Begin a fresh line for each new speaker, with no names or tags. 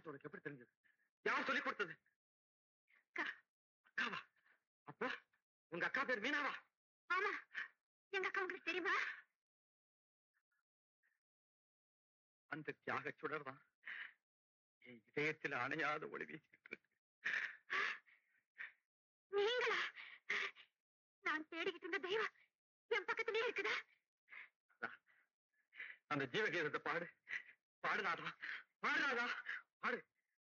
address உனக்கு எப்படி தெரிஞ்சது யார் சொல்லி கொடுத்தது
அக்கா
அக்காவா அப்போ உங்க அக்கா பேர் மீனாவா
ஆமா எங்க அக்கா உங்களுக்கு தெரியுமா
அந்த தியாக சுடர் தான் என் இதயத்தில் அணையாத ஒளி வீசிட்டு இருக்கு
நீங்களா நான் தேடிக்கிட்டு இருந்த தெய்வம் என் பக்கத்திலே இருக்குதா
அந்த ஜீவகீதத்தை பாடு பாடுனாதா பாடுனாதா பாடு